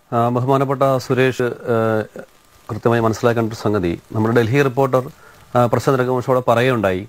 ആ, ബഹുമാനപ്പെട്ട സുരേഷ് ആ, കൃത്യമായി മനസ്സിലാക്കേണ്ട ഒരു സംഗതി നമ്മുടെ ഡൽഹി റിപ്പോർട്ടർ ആ, പ്രശാന്ത് രഘുവംശോടെ പറയുകയുണ്ടായി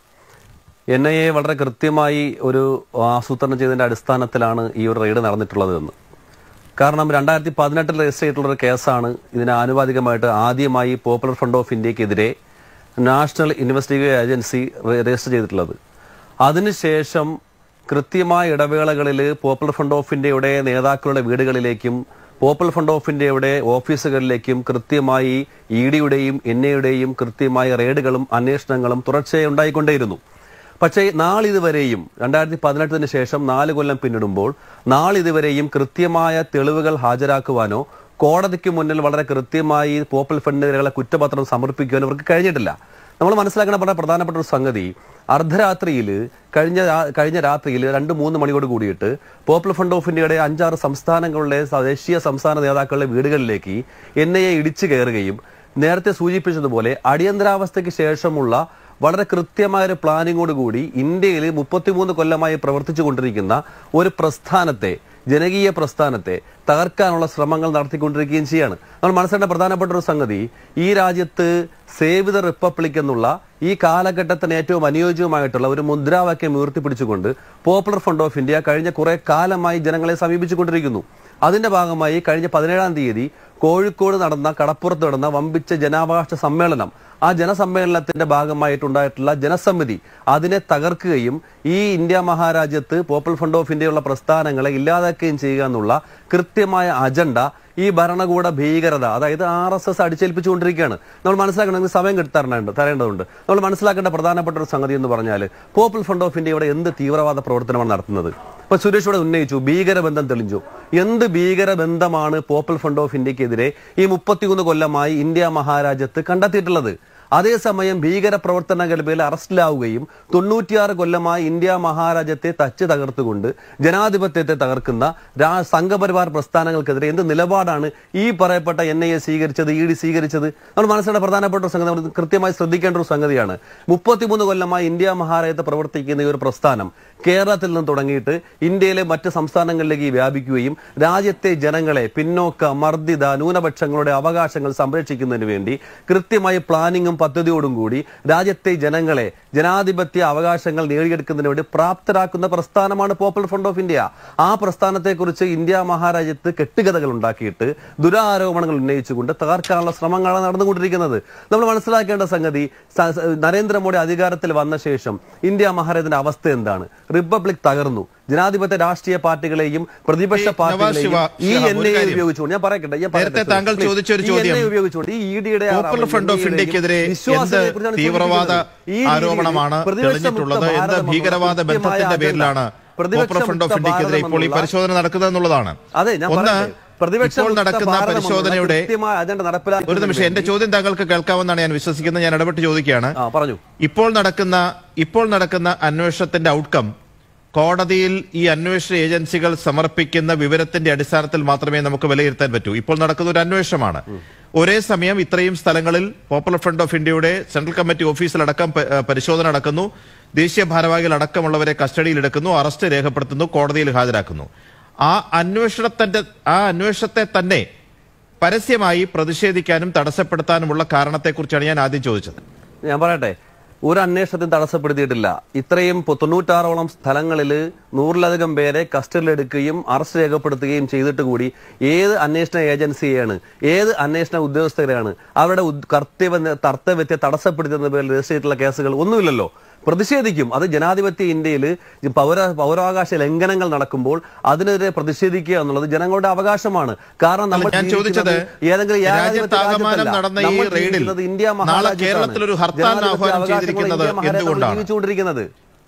എൻ ഐ എ വളരെ കൃത്യമായി ഒരു ആസൂത്രണം ചെയ്തതിന്റെ അടിസ്ഥാനത്തിലാണ് ഈ ഒരു റെയ്ഡ് നടന്നിട്ടുള്ളത് എന്ന് കാരണം രണ്ടായിരത്തി പതിനെട്ടിൽ രജിസ്റ്റർ ചെയ്തിട്ടുള്ള ഒരു കേസാണ് ഇതിന് ആനുപാതികമായിട്ട് ആദ്യമായി പോപ്പുലർ ഫ്രണ്ട് ഓഫ് ഇന്ത്യക്കെതിരെ നാഷണൽ ഇൻവെസ്റ്റിഗേഷൻ ഏജൻസി രെ- രജിസ്റ്റർ ചെയ്തിട്ടുള്ളത് അതിനുശേഷം കൃത്യമായ ഇടവേളകളിൽ പോപ്പുലർ ഫ്രണ്ട് ഓഫ് ഇന്ത്യയുടെ നേതാക്കളുടെ വീടുകളിലേക്കും പോപ്പുലർ ഫ്രണ്ട് ഓഫ് ഇന്ത്യയുടെ ഓഫീസുകളിലേക്കും കൃത്യമായി ഇ ഡിയുടെയും എൻ എയുടെയും കൃത്യമായ റെയ്ഡുകളും അന്വേഷണങ്ങളും തുടർച്ചയായി ഉണ്ടായിക്കൊണ്ടേയിരുന്നു പക്ഷേ നാളിതുവരെയും രണ്ടായിരത്തി പതിനെട്ടിന് ശേഷം നാല് കൊല്ലം പിന്നിടുമ്പോൾ നാളിതുവരെയും കൃത്യമായ തെളിവുകൾ ഹാജരാക്കുവാനോ കോടതിക്ക് മുന്നിൽ വളരെ കൃത്യമായി പോപ്പുലർ ഫണ്ടിനെതിരെയുള്ള കുറ്റപത്രം സമർപ്പിക്കുവാനോ ഇവർക്ക് കഴിഞ്ഞിട്ടില്ല നമ്മൾ മനസ്സിലാക്കുന്ന വളരെ പ്രധാനപ്പെട്ട ഒരു സംഗതി അർദ്ധരാത്രിയിൽ കഴിഞ്ഞ രാ- കഴിഞ്ഞ രാത്രിയിൽ രണ്ട് മൂന്ന് മണിയോട് കൂടിയിട്ട് പോപ്പുലർ ഫ്രണ്ട് ഓഫ് ഇന്ത്യയുടെ അഞ്ചാറ് സംസ്ഥാനങ്ങളുടെ സ- ദേശീയ സംസ്ഥാന നേതാക്കളുടെ വീടുകളിലേക്ക് എൻ ഐ എ ഇടിച്ചു കയറുകയും നേരത്തെ സൂചിപ്പിച്ചതുപോലെ അടിയന്തരാവസ്ഥയ്ക്ക് ശേഷമുള്ള വളരെ കൃത്യമായ ഒരു പ്ലാനിങ്ങോട് കൂടി ഇന്ത്യയിൽ മുപ്പത്തിമൂന്ന് കൊല്ലമായി പ്രവർത്തിച്ചു കൊണ്ടിരിക്കുന്ന ഒരു പ്രസ്ഥാനത്തെ ജനകീയ പ്രസ്ഥാനത്തെ തകർക്കാനുള്ള ശ്രമങ്ങൾ നടത്തിക്കൊണ്ടിരിക്കുകയും ചെയ്യാണ് നമ്മൾ മനസ്സിലാക്കേണ്ട പ്രധാനപ്പെട്ട ഒരു സംഗതി ഈ രാജ്യത്ത് സേവ് ദ റിപ്പബ്ലിക് എന്നുള്ള ഈ കാലഘട്ടത്തിന് ഏറ്റവും അനുയോജ്യമായിട്ടുള്ള ഒരു മുദ്രാവാക്യം ഉയർത്തിപ്പിടിച്ചുകൊണ്ട് പോപ്പുലർ ഫ്രണ്ട് ഓഫ് ഇന്ത്യ കഴിഞ്ഞ കുറെ കാലമായി ജനങ്ങളെ സമീപിച്ചുകൊണ്ടിരിക്കുന്നു അതിന്റെ ഭാഗമായി കഴിഞ്ഞ പതിനേഴാം തീയതി കോഴിക്കോട് നടന്ന കടപ്പുറത്ത് നടന്ന വമ്പിച്ച ജനാവകാശ സമ്മേളനം ആ ജനസമ്മേളനത്തിന്റെ ഭാഗമായിട്ടുണ്ടായിട്ടുള്ള ജനസമിതി അതിനെ തകർക്കുകയും ഈ ഇന്ത്യ മഹാരാജ്യത്ത് പോപ്പുലർ ഫ്രണ്ട് ഓഫ് ഇന്ത്യയുള്ള പ്രസ്ഥാനങ്ങളെ ഇല്ലാതാക്കുകയും ചെയ്യുക എന്നുള്ള കൃത്യമായ അജണ്ട ഈ ഭരണകൂട ഭീകരത അതായത് ആർ എസ് എസ് അടിച്ചേൽപ്പിച്ചുകൊണ്ടിരിക്കുകയാണ് നമ്മൾ മനസ്സിലാക്കണമെങ്കിൽ സമയം കിട്ടാറുണ്ട് തരേണ്ടതുണ്ട് നമ്മൾ മനസ്സിലാക്കേണ്ട പ്രധാനപ്പെട്ട ഒരു സംഗതി എന്ന് പറഞ്ഞാൽ പോപ്പുലർ ഫ്രണ്ട് ഓഫ് ഇന്ത്യ ഇവിടെ എന്ത് തീവ്രവാദ പ്രവർത്തനമാണ് നടത്തുന്നത് ഇപ്പൊ സുരേഷ് ഇവിടെ ഉന്നയിച്ചു ഭീകരബന്ധം തെളിഞ്ഞു എന്ത് ഭീകരബന്ധമാണ് പോപ്പുലർ ഫ്രണ്ട് ഓഫ് ഇന്ത്യക്കെതിരെ ഈ മുപ്പത്തിമൂന്ന് കൊല്ലമായി ഇന്ത്യ മഹാരാജ്യത്ത് കണ്ടെത്തിയിട്ടുള്ളത് അതേസമയം ഭീകര പ്രവർത്തനങ്ങളിൽ അറസ്റ്റിലാവുകയും തൊണ്ണൂറ്റിയാറ് കൊല്ലമായി ഇന്ത്യ മഹാരാജ്യത്തെ തച്ച് തകർത്തുകൊണ്ട് ജനാധിപത്യത്തെ തകർക്കുന്ന രാ സംഘപരിവാർ പ്രസ്ഥാനങ്ങൾക്കെതിരെ എന്ത് നിലപാടാണ് ഈ പറയപ്പെട്ട എൻ ഐ എ സ്വീകരിച്ചത് ഇ ഡി സ്വീകരിച്ചത് നമ്മൾ മനസ്സിലാക്കേണ്ട പ്രധാനപ്പെട്ട ഒരു സംഗതി നമ്മൾ കൃത്യമായി ശ്രദ്ധിക്കേണ്ട ഒരു സംഗതിയാണ് മുപ്പത്തിമൂന്ന് കൊല്ലമായി ഇന്ത്യ മഹാരാജ്യത്ത് പ്രവർത്തിക്കുന്ന ഈ ഒരു പ്രസ്ഥാനം കേരളത്തിൽ നിന്ന് തുടങ്ങിയിട്ട് ഇന്ത്യയിലെ മറ്റ് സംസ്ഥാനങ്ങളിലേക്ക് വ്യാപിക്കുകയും രാജ്യത്തെ ജനങ്ങളെ പിന്നോക്ക മർദ്ദിത ന്യൂനപക്ഷങ്ങളുടെ അവകാശങ്ങൾ സംരക്ഷിക്കുന്നതിന് വേണ്ടി കൃത്യമായി പ്ലാനിങ്ങും പദ്ധതിയോടും കൂടി രാജ്യത്തെ ജനങ്ങളെ ജനാധിപത്യ അവകാശങ്ങൾ നേടിയെടുക്കുന്നതിന് വേണ്ടി പ്രാപ്തരാക്കുന്ന പ്രസ്ഥാനമാണ് പോപ്പുലർ ഫ്രണ്ട് ഓഫ് ഇന്ത്യ ആ പ്രസ്ഥാനത്തെക്കുറിച്ച് ഇന്ത്യ മഹാരാജ്യത്ത് കെട്ടുകഥകൾ ഉണ്ടാക്കിയിട്ട് ദുരാരോപണങ്ങൾ ഉന്നയിച്ചുകൊണ്ട് തകർക്കാനുള്ള ശ്രമങ്ങളാണ് നടന്നുകൊണ്ടിരിക്കുന്നത് നമ്മൾ മനസ്സിലാക്കേണ്ട സംഗതി സ- സ- നരേന്ദ്രമോദി അധികാരത്തിൽ വന്ന ശേഷം ഇന്ത്യ മഹാരാജ്യത്തിന്റെ അവസ്ഥ എന്താണ് റിപ്പബ്ലിക് തകർന്നു ജനാധിപത്യ രാഷ്ട്രീയ പാർട്ടികളെയും പ്രതിപക്ഷ ഈ നവാസ് പാർട്ടികളെയും ശിവ- ഈ ശിവ, എൻ ഒരു ഐ കാര്യം. ഉപയോഗിച്ചുകൊണ്ട് ഞാൻ പറയട്ടെ ഞാൻ പറയട്ടെ, നേരത്തെ താങ്കൾ please. ചോദിച്ച ഒരു ഈ ചോദ്യം. NIA ഉപയോഗിച്ചുകൊണ്ട് ഈ ഇ ഡിയുടെ പോപ്പുലർ ഫ്രണ്ട് ഓഫ് ഇന്ത്യക്കെതിരെ എന്ത് തീവ്രവാദ ആരോപണമാണ് തെളിഞ്ഞിട്ടുള്ളത് എന്ത് ഭീകരവാദ ബന്ധത്തിന്റെ പേരിലാണ് പോപ്പുലർ ഫ്രണ്ട് ഓഫ് ഇന്ത്യക്കെതിരെ ഇപ്പോൾ ഈ പരിശോധന നടക്കുന്നത് എന്നുള്ളതാണ് അതെ ഞാൻ ഒന്ന് പറയട്ടെ. പ്രതിപക്ഷ ഇപ്പോൾ മുക്ത നടക്കുന്ന ഭാരതം എന്നുള്ള പരിശോധനയുടെ കൃത്യമായ അജണ്ട നടപ്പിലാക്കുന്നതിന് ഒരു നിമിഷം എന്റെ വേണ്ടി- ചോദ്യം താങ്കൾക്ക് കേൾക്കാമെന്നാണ് ഞാൻ വിശ്വസിക്കുന്നത് ഞാൻ ഇടപെട്ട് ചോദിക്കുകയാണ് ആ പറഞ്ഞു ഇപ്പോൾ നടക്കുന്ന ഇപ്പോൾ നടക്കുന്ന അന്വേഷണത്തിന്റെ ഔട്ട്കം കോടതിയിൽ ഈ അന്വേഷണ ഏജൻസികൾ സമർപ്പിക്കുന്ന വിവരത്തിന്റെ അടിസ്ഥാനത്തിൽ മാത്രമേ നമുക്ക് വിലയിരുത്താൻ പറ്റൂ ഇപ്പോൾ നടക്കുന്ന ഒരു അന്വേഷണമാണ് ഒരേ സമയം ഇത്രയും സ്ഥലങ്ങളിൽ പോപ്പുലർ ഫ്രണ്ട് ഓഫ് ഇന്ത്യയുടെ സെൻട്രൽ കമ്മിറ്റി ഓഫീസിലടക്കം പ- ഏഹ് പരിശോധന നടക്കുന്നു ദേശീയ ഭാരവാഹികൾ അടക്കമുള്ളവരെ കസ്റ്റഡിയിലെടുക്കുന്നു അറസ്റ്റ് രേഖപ്പെടുത്തുന്നു കോടതിയിൽ ഹാജരാക്കുന്നു ആ അന്വേഷണത്തിന്റെ ആ അന്വേഷണത്തെ തന്നെ പരസ്യമായി പ്രതിഷേധിക്കാനും തടസ്സപ്പെടുത്താനുമുള്ള കാരണത്തെക്കുറിച്ചാണ് ഞാൻ ആദ്യം ചോദിച്ചത് ഞാൻ പറയട്ടെ ഒരു അന്വേഷണത്തിന് തടസ്സപ്പെടുത്തിയിട്ടില്ല ഇത്രയും പൊ- തൊണ്ണൂറ്റാറോളം സ്ഥലങ്ങളിൽ നൂറിലധികം പേരെ കസ്റ്റഡിയിലെടുക്കുകയും അറസ്റ്റ് രേഖപ്പെടുത്തുകയും ചെയ്തിട്ട് കൂടി ഏത് അന്വേഷണ ഏജൻസിയെയാണ് ഏത് അന്വേഷണ ഉദ്യോഗസ്ഥരെയാണ് അവരുടെ ഉദ്- കർത്തവ്യ കർത്തവ്യത്തെ തടസ്സപ്പെടുത്തുന്ന പേരിൽ രജിസ്റ്റർ ചെയ്തിട്ടുള്ള കേസുകൾ ഒന്നുമില്ലല്ലോ പ്രതിഷേധിക്കും അത് ജനാധിപത്യ ഇന്ത്യയിൽ പൗര പൗരാവകാശ ലംഘനങ്ങൾ നടക്കുമ്പോൾ അതിനെതിരെ പ്രതിഷേധിക്കുക എന്നുള്ളത് ജനങ്ങളുടെ അവകാശമാണ് കാരണം നമ്മൾ ഞാൻ ചോദിച്ചത് ജീവിക്കുന്നത് ഏതെങ്കിലും ഏകാധിപത്യ രാജ്യത്താകമാനം രാജ്യത്തല്ല. നടന്ന ഈ നമ്മൾ റെയ്ഡിൽ ജീവിക്കുന്നത് ഇന്ത്യ നാളെ മഹാരാജ്യത്താണ്. കേരളത്തിൽ ഒരു ഹർത്താലിന് ജനാധിപത്യ ആഹ്വാനം അവകാശങ്ങൾ ചെയ്തിരിക്കുന്നത് ഇന്ത്യ മഹാരാജ്യത്താണ് എന്തുകൊണ്ടാണ്? ജീവിച്ചുകൊണ്ടിരിക്കുന്നത്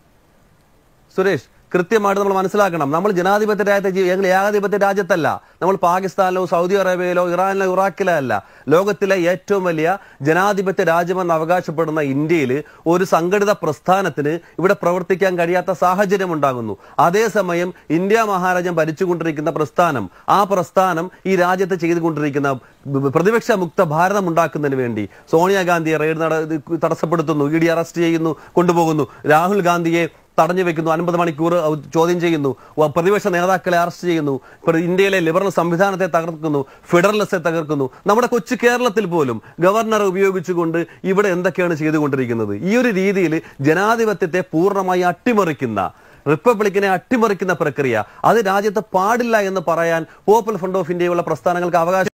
സുരേഷ് കൃത്യമായിട്ട് നമ്മൾ മനസ്സിലാക്കണം നമ്മൾ ജനാധിപത്യ രാജ്യത്തെ ജീ- ഞങ്ങൾ ഏകാധിപത്യ രാജ്യത്തല്ല നമ്മൾ പാകിസ്ഥാനിലോ സൗദി അറേബ്യയിലോ ഇറാനിലോ ഇറാഖിലോ അല്ല ലോകത്തിലെ ഏറ്റവും വലിയ ജനാധിപത്യ രാജ്യമെന്ന് അവകാശപ്പെടുന്ന ഇന്ത്യയിൽ ഒരു സംഘടിത പ്രസ്ഥാനത്തിന് ഇവിടെ പ്രവർത്തിക്കാൻ കഴിയാത്ത സാഹചര്യം ഉണ്ടാകുന്നു അതേസമയം ഇന്ത്യ മഹാരാജ്യം ഭരിച്ചുകൊണ്ടിരിക്കുന്ന പ്രസ്ഥാനം ആ പ്രസ്ഥാനം ഈ രാജ്യത്ത് ചെയ്തുകൊണ്ടിരിക്കുന്ന ബ- പ്രതിപക്ഷ മുക്ത ഭാരതം ഉണ്ടാക്കുന്നതിന് വേണ്ടി സോണിയാഗാന്ധിയെ റെയ്ഡ് നട ഇത് തടസ്സപ്പെടുത്തുന്നു ഇ ഡി അറസ്റ്റ് ചെയ്യുന്നു കൊണ്ടുപോകുന്നു രാഹുൽ ഗാന്ധിയെ തടഞ്ഞു വെക്കുന്നു അൻപത് മണിക്കൂർ ഔ- ചോദ്യം ചെയ്യുന്നു വ- പ്രതിപക്ഷ നേതാക്കളെ അറസ്റ്റ് ചെയ്യുന്നു പ്ര- ഇന്ത്യയിലെ ലിബറൽ സംവിധാനത്തെ തകർക്കുന്നു ഫെഡറലിസത്തെ തകർക്കുന്നു നമ്മുടെ കൊച്ചു കേരളത്തിൽ പോലും ഗവർണറെ ഉപയോഗിച്ചുകൊണ്ട് ഇവിടെ എന്തൊക്കെയാണ് ചെയ്തുകൊണ്ടിരിക്കുന്നത് ഈ ഒരു രീതിയിൽ ജനാധിപത്യത്തെ പൂർണ്ണമായി അട്ടിമറിക്കുന്ന റിപ്പബ്ലിക്കിനെ അട്ടിമറിക്കുന്ന പ്രക്രിയ അത് രാജ്യത്ത് പാടില്ല എന്ന് പറയാൻ പോപ്പുലർ ഫ്രണ്ട് ഓഫ് ഇന്ത്യയുള്ള പ്രസ്ഥാനങ്ങൾക്ക് അവകാശം